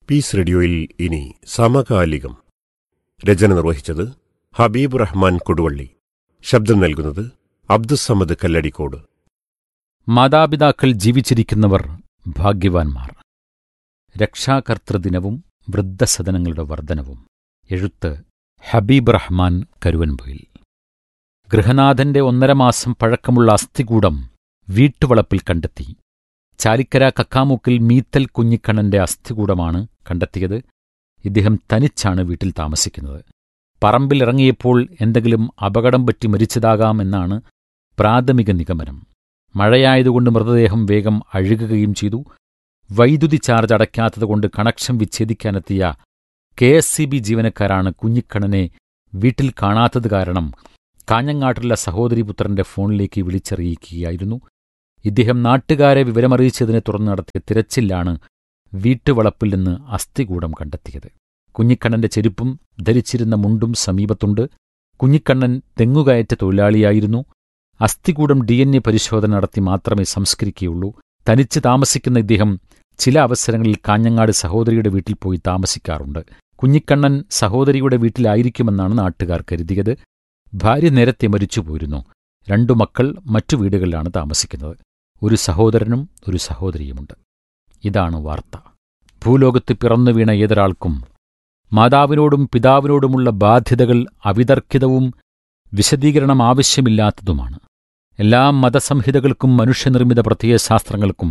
piece റേഡിയോയിൽ ഇനി സമകാലികം രചന നിർവഹിച്ചത് ഹബീബ് റഹ്മാൻ കൊടുവള്ളി ശബ്ദം നൽകുന്നത് അബ്ദുസമദ് കല്ലടിക്കോട് മാതാപിതാക്കൾ ജീവിച്ചിരിക്കുന്നവർ ഭാഗ്യവാന്മാർ രക്ഷാകർതൃദിനവും വൃദ്ധസദനങ്ങളുടെ വർധനവും എഴുത്ത് ഹബീബ് റഹ്മാൻ കരുവൻപൊയിൽ ഗൃഹനാഥന്റെ ഒന്നര മാസം പഴക്കമുള്ള അസ്ഥികൂടം വീട്ടുവളപ്പിൽ കണ്ടെത്തി ചാലിക്കര കക്കാമുക്കിൽ മീത്തൽ കുഞ്ഞിക്കണ്ണന്റെ അസ്ഥികൂടമാണ് കണ്ടെത്തിയത് ഇദ്ദേഹം തനിച്ചാണ് വീട്ടിൽ താമസിക്കുന്നത് പറമ്പിലിറങ്ങിയപ്പോൾ എന്തെങ്കിലും അപകടം പറ്റി മരിച്ചതാകാം എന്നാണ് പ്രാഥമിക നിഗമനം മഴയായതുകൊണ്ട് മൃതദേഹം വേഗം അഴുകുകയും ചെയ്തു വൈദ്യുതി ചാർജ് അടയ്ക്കാത്തതുകൊണ്ട് കണക്ഷൻ വിച്ഛേദിക്കാനെത്തിയ കെ എസ് സി ബി ജീവനക്കാരാണ് കുഞ്ഞിക്കണ്ണനെ വീട്ടിൽ കാണാത്തത് കാരണം കാഞ്ഞങ്ങാട്ടുള്ള സഹോദരിപുത്രന്റെ ഫോണിലേക്ക് വിളിച്ചറിയിക്കുകയായിരുന്നു ഇദ്ദേഹം നാട്ടുകാരെ വിവരമറിയിച്ചതിനെ തുടർന്ന് നടത്തിയ തിരച്ചിലാണ് വീട്ടുവളപ്പിൽ നിന്ന് അസ്ഥികൂടം കണ്ടെത്തിയത് കുഞ്ഞിക്കണ്ണന്റെ ചെരുപ്പും ധരിച്ചിരുന്ന മുണ്ടും സമീപത്തുണ്ട് കുഞ്ഞിക്കണ്ണൻ തെങ്ങുകയറ്റ തൊഴിലാളിയായിരുന്നു അസ്ഥികൂടം ഡി എൻ എ പരിശോധന നടത്തി മാത്രമേ സംസ്കരിക്കുകയുള്ളൂ തനിച്ച് താമസിക്കുന്ന ഇദ്ദേഹം ചില അവസരങ്ങളിൽ കാഞ്ഞങ്ങാട് സഹോദരിയുടെ വീട്ടിൽ പോയി താമസിക്കാറുണ്ട് കുഞ്ഞിക്കണ്ണൻ സഹോദരിയുടെ വീട്ടിലായിരിക്കുമെന്നാണ് നാട്ടുകാർ കരുതിയത് ഭാര്യ നേരത്തെ മരിച്ചുപോയിരുന്നു രണ്ടു മക്കൾ മറ്റു വീടുകളിലാണ് താമസിക്കുന്നത് ഒരു സഹോദരനും ഒരു സഹോദരിയുമുണ്ട് ഇതാണ് വാർത്ത ഭൂലോകത്ത് പിറന്നു വീണ ഏതൊരാൾക്കും മാതാവിനോടും പിതാവിനോടുമുള്ള ബാധ്യതകൾ അവിതർക്കിതവും വിശദീകരണം ആവശ്യമില്ലാത്തതുമാണ് എല്ലാ മതസംഹിതകൾക്കും മനുഷ്യനിർമ്മിത പ്രത്യയശാസ്ത്രങ്ങൾക്കും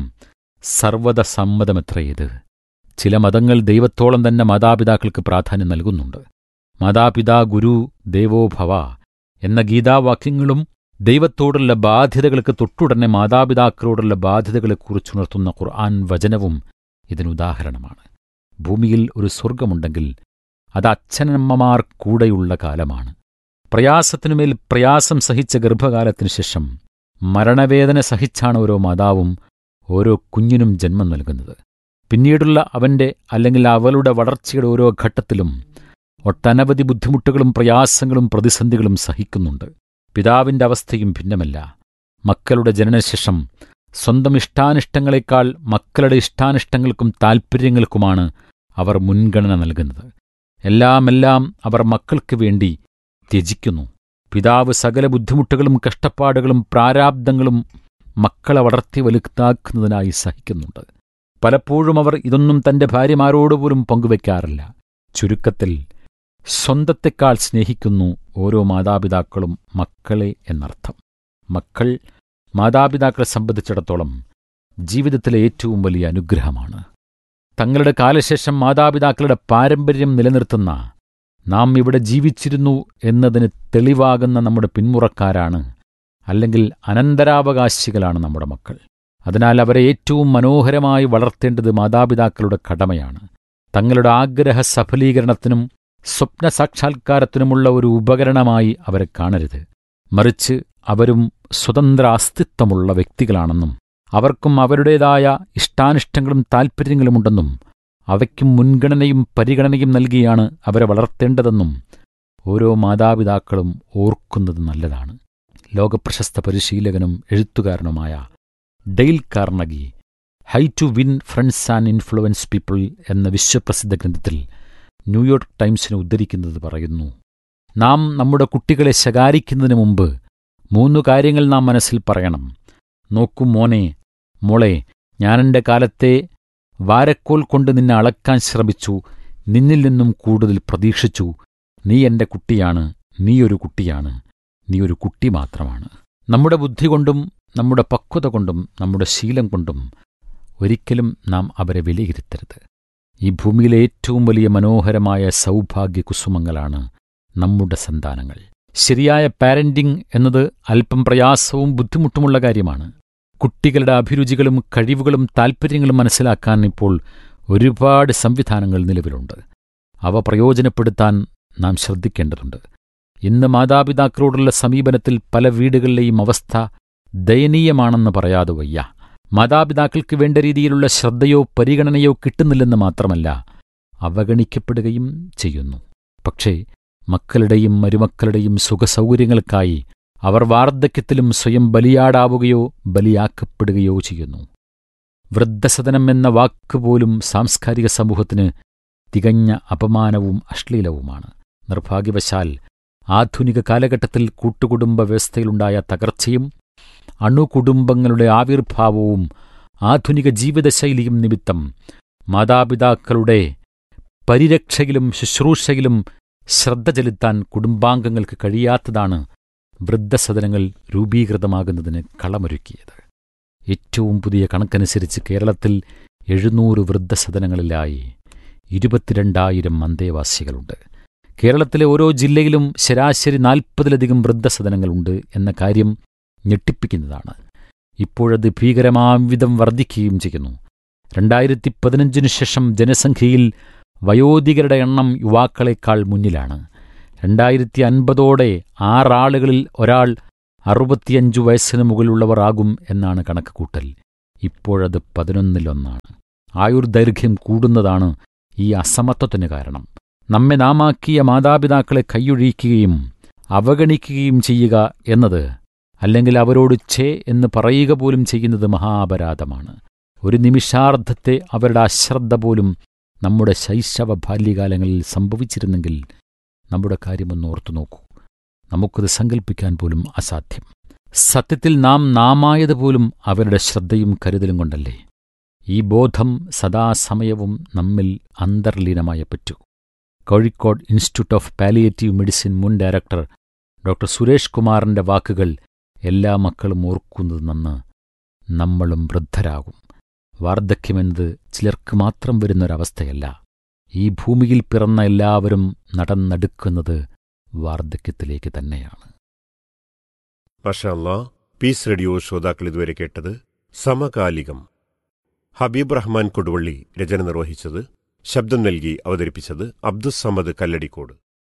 സർവത സമ്മതമെത്രയത് ചില മതങ്ങൾ ദൈവത്തോളം തന്നെ മാതാപിതാക്കൾക്ക് പ്രാധാന്യം നൽകുന്നുണ്ട് മാതാപിതാ ഗുരു ദേവോ ഭവ എന്ന ഗീതാവാക്യങ്ങളും ദൈവത്തോടുള്ള ബാധ്യതകൾക്ക് തൊട്ടുടനെ മാതാപിതാക്കളോടുള്ള ബാധ്യതകളെക്കുറിച്ചുണർത്തുന്ന ഖുർആൻ വചനവും ഇതിനുദാഹരണമാണ് ഭൂമിയിൽ ഒരു സ്വർഗമുണ്ടെങ്കിൽ അത് അച്ഛനമ്മമാർ കൂടെയുള്ള കാലമാണ് പ്രയാസത്തിനുമേൽ പ്രയാസം സഹിച്ച ഗർഭകാലത്തിനു ശേഷം മരണവേദന സഹിച്ചാണ് ഓരോ മാതാവും ഓരോ കുഞ്ഞിനും ജന്മം നൽകുന്നത് പിന്നീടുള്ള അവന്റെ അല്ലെങ്കിൽ അവളുടെ വളർച്ചയുടെ ഓരോ ഘട്ടത്തിലും ഒട്ടനവധി ബുദ്ധിമുട്ടുകളും പ്രയാസങ്ങളും പ്രതിസന്ധികളും സഹിക്കുന്നുണ്ട് പിതാവിന്റെ അവസ്ഥയും ഭിന്നമല്ല മക്കളുടെ ജനനശേഷം സ്വന്തം ഇഷ്ടാനിഷ്ടങ്ങളെക്കാൾ മക്കളുടെ ഇഷ്ടാനിഷ്ടങ്ങൾക്കും താൽപ്പര്യങ്ങൾക്കുമാണ് അവർ മുൻഗണന നൽകുന്നത് എല്ലാമെല്ലാം അവർ മക്കൾക്ക് വേണ്ടി ത്യജിക്കുന്നു പിതാവ് സകല ബുദ്ധിമുട്ടുകളും കഷ്ടപ്പാടുകളും പ്രാരാബ്ദങ്ങളും മക്കളെ വളർത്തി വലുതാക്കുന്നതിനായി സഹിക്കുന്നുണ്ട് പലപ്പോഴും അവർ ഇതൊന്നും തന്റെ ഭാര്യമാരോടുപോലും പങ്കുവെക്കാറില്ല ചുരുക്കത്തിൽ സ്വന്തത്തെക്കാൾ സ്നേഹിക്കുന്നു ഓരോ മാതാപിതാക്കളും മക്കളെ എന്നർത്ഥം മക്കൾ മാതാപിതാക്കളെ സംബന്ധിച്ചിടത്തോളം ജീവിതത്തിലെ ഏറ്റവും വലിയ അനുഗ്രഹമാണ് തങ്ങളുടെ കാലശേഷം മാതാപിതാക്കളുടെ പാരമ്പര്യം നിലനിർത്തുന്ന നാം ഇവിടെ ജീവിച്ചിരുന്നു എന്നതിന് തെളിവാകുന്ന നമ്മുടെ പിന്മുറക്കാരാണ് അല്ലെങ്കിൽ അനന്തരാവകാശികളാണ് നമ്മുടെ മക്കൾ അതിനാൽ അവരെ ഏറ്റവും മനോഹരമായി വളർത്തേണ്ടത് മാതാപിതാക്കളുടെ കടമയാണ് തങ്ങളുടെ ആഗ്രഹ സഫലീകരണത്തിനും സ്വപ്ന സാക്ഷാത്കാരത്തിനുമുള്ള ഒരു ഉപകരണമായി അവരെ കാണരുത് മറിച്ച് അവരും സ്വതന്ത്ര അസ്തിത്വമുള്ള വ്യക്തികളാണെന്നും അവർക്കും അവരുടേതായ ഇഷ്ടാനിഷ്ടങ്ങളും താൽപ്പര്യങ്ങളുമുണ്ടെന്നും അവയ്ക്കും മുൻഗണനയും പരിഗണനയും നൽകിയാണ് അവരെ വളർത്തേണ്ടതെന്നും ഓരോ മാതാപിതാക്കളും ഓർക്കുന്നത് നല്ലതാണ് ലോകപ്രശസ്ത പരിശീലകനും എഴുത്തുകാരനുമായ Dale Carnegie how to win friends and influence people എന്ന വിശ്വപ്രസിദ്ധ ഗ്രന്ഥത്തിൽ ന്യൂയോർക്ക് ടൈംസിനെ ഉദ്ധരിക്കുന്നത് പറയുന്നു നാം നമ്മുടെ കുട്ടികളെ ശകാരിക്കുന്നതിന് മുമ്പ് മൂന്നു കാര്യങ്ങൾ നാം മനസ്സിൽ പറയണം നോക്കൂ മോനെ മോളെ ഞാനെന്റെ കാലത്തെ വാരക്കോൽ കൊണ്ട് നിന്നെ അളക്കാൻ ശ്രമിച്ചു നിന്നിൽ നിന്നും കൂടുതൽ പ്രതീക്ഷിച്ചു നീ എന്റെ കുട്ടിയാണ് നീ ഒരു കുട്ടിയാണ് നീ ഒരു കുട്ടി മാത്രമാണ് നമ്മുടെ ബുദ്ധി കൊണ്ടും നമ്മുടെ പക്വത കൊണ്ടും നമ്മുടെ ശീലം കൊണ്ടും ഒരിക്കലും നാം അവരെ വിലയിരുത്തരുത് ഈ ഭൂമിയിലെ ഏറ്റവും വലിയ മനോഹരമായ സൗഭാഗ്യ കുസുമങ്ങളാണ് നമ്മുടെ സന്താനങ്ങൾ ശരിയായ പാരന്റിംഗ് എന്നത് അല്പം പ്രയാസവും ബുദ്ധിമുട്ടുമുള്ള കാര്യമാണ് കുട്ടികളുടെ അഭിരുചികളും കഴിവുകളും താൽപ്പര്യങ്ങളും മനസ്സിലാക്കാൻ ഇപ്പോൾ ഒരുപാട് സംവിധാനങ്ങൾ നിലവിലുണ്ട് അവ പ്രയോജനപ്പെടുത്താൻ നാം ശ്രദ്ധിക്കേണ്ടതുണ്ട് ഇന്ന് മാതാപിതാക്കളോടുള്ള സമീപനത്തിൽ പല വീടുകളിലെയും അവസ്ഥ ദയനീയമാണെന്ന് പറയാതെ വയ്യ മാതാപിതാക്കൾക്ക് വേണ്ട രീതിയിലുള്ള ശ്രദ്ധയോ പരിഗണനയോ കിട്ടുന്നില്ലെന്ന് മാത്രമല്ല അവഗണിക്കപ്പെടുകയും ചെയ്യുന്നു പക്ഷേ മക്കളുടെയും മരുമക്കളുടെയും സുഖസൗകര്യങ്ങൾക്കായി അവർ വാർദ്ധക്യത്തിലും സ്വയം ബലിയാടാവുകയോ ബലിയാക്കപ്പെടുകയോ ചെയ്യുന്നു വൃദ്ധസദനം എന്ന വാക്കുപോലും സാംസ്കാരിക സമൂഹത്തിന് തികഞ്ഞ അപമാനവും അശ്ലീലവുമാണ് നിർഭാഗ്യവശാൽ ആധുനിക കാലഘട്ടത്തിൽ കൂട്ടുകുടുംബ വ്യവസ്ഥയിലുണ്ടായ തകർച്ചയും അണുകുടുംബങ്ങളുടെ ആവിർഭാവവും ആധുനിക ജീവിതശൈലിയും നിമിത്തം മാതാപിതാക്കളുടെ പരിരക്ഷയിലും ശുശ്രൂഷയിലും ശ്രദ്ധ ചെലുത്താൻ കുടുംബാംഗങ്ങൾക്ക് കഴിയാത്തതാണ് വൃദ്ധസദനങ്ങൾ രൂപീകൃതമാകുന്നതിന് കളമൊരുക്കിയത് ഏറ്റവും പുതിയ കണക്കനുസരിച്ച് കേരളത്തിൽ എഴുന്നൂറ് വൃദ്ധസദനങ്ങളിലായി ഇരുപത്തിരണ്ടായിരം അന്തേവാസികളുണ്ട് കേരളത്തിലെ ഓരോ ജില്ലയിലും ശരാശരി നാൽപ്പതിലധികം വൃദ്ധസദനങ്ങളുണ്ട് എന്ന കാര്യം ഞെട്ടിപ്പിക്കുന്നതാണ് ഇപ്പോഴത് ഭീകരമാംവിധം വർദ്ധിക്കുകയും ചെയ്യുന്നു രണ്ടായിരത്തി പതിനഞ്ചിനു ശേഷം ജനസംഖ്യയിൽ വയോധികരുടെ എണ്ണം യുവാക്കളെക്കാൾ മുന്നിലാണ് രണ്ടായിരത്തി അൻപതോടെ ആറാളുകളിൽ ഒരാൾ അറുപത്തിയഞ്ചു വയസ്സിന് മുകളിലുള്ളവർ ആകും എന്നാണ് കണക്കുകൂട്ടൽ ഇപ്പോഴത് പതിനൊന്നിലൊന്നാണ് ആയുർദൈർഘ്യം കൂടുന്നതാണ് ഈ അസമത്വത്തിന് കാരണം നമ്മെ നാമാക്കിയ മാതാപിതാക്കളെ കൈയൊഴിക്കുകയും അവഗണിക്കുകയും ചെയ്യുക എന്നത് അല്ലെങ്കിൽ അവരോട് ഛേ എന്ന് പറയുക പോലും ചെയ്യുന്നത് മഹാപരാധമാണ് ഒരു നിമിഷാർദ്ധത്തെ അവരുടെ അശ്രദ്ധ പോലും നമ്മുടെ ശൈശവ ബാല്യകാലങ്ങളിൽ സംഭവിച്ചിരുന്നെങ്കിൽ നമ്മുടെ കാര്യമൊന്ന് ഓർത്തു നോക്കൂ നമുക്കത് സങ്കല്പിക്കാൻ പോലും അസാധ്യം സത്യത്തിൽ നാം നാമായതുപോലും അവരുടെ ശ്രദ്ധയും കരുതലും കൊണ്ടല്ലേ ഈ ബോധം സദാസമയവും നമ്മിൽ അന്തർലീനമായ പറ്റൂ Kozhikode institute of palliative medicine മുൻ ഡയറക്ടർ ഡോക്ടർ സുരേഷ് കുമാറിന്റെ വാക്കുകൾ എല്ലാ മക്കളും ഓർക്കുന്നത് നന്ന് നമ്മളും വൃദ്ധരാകും വാർദ്ധക്യമെന്നത് ചിലർക്ക് മാത്രം വരുന്നൊരവസ്ഥയല്ല ഈ ഭൂമിയിൽ പിറന്ന എല്ലാവരും നടന്നെടുക്കുന്നത് വാർദ്ധക്യത്തിലേക്ക് തന്നെയാണ് മഷാല്ലാ പീസ് റേഡിയോ ശ്രോതാക്കൾ ഇതുവരെ കേട്ടത് സമകാലികം ഹബീബ് റഹ്മാൻ കൊടുവള്ളി രചന നിർവഹിച്ചത് ശബ്ദം നൽകി അവതരിപ്പിച്ചത് അബ്ദുസമദ് കല്ലടിക്കോട്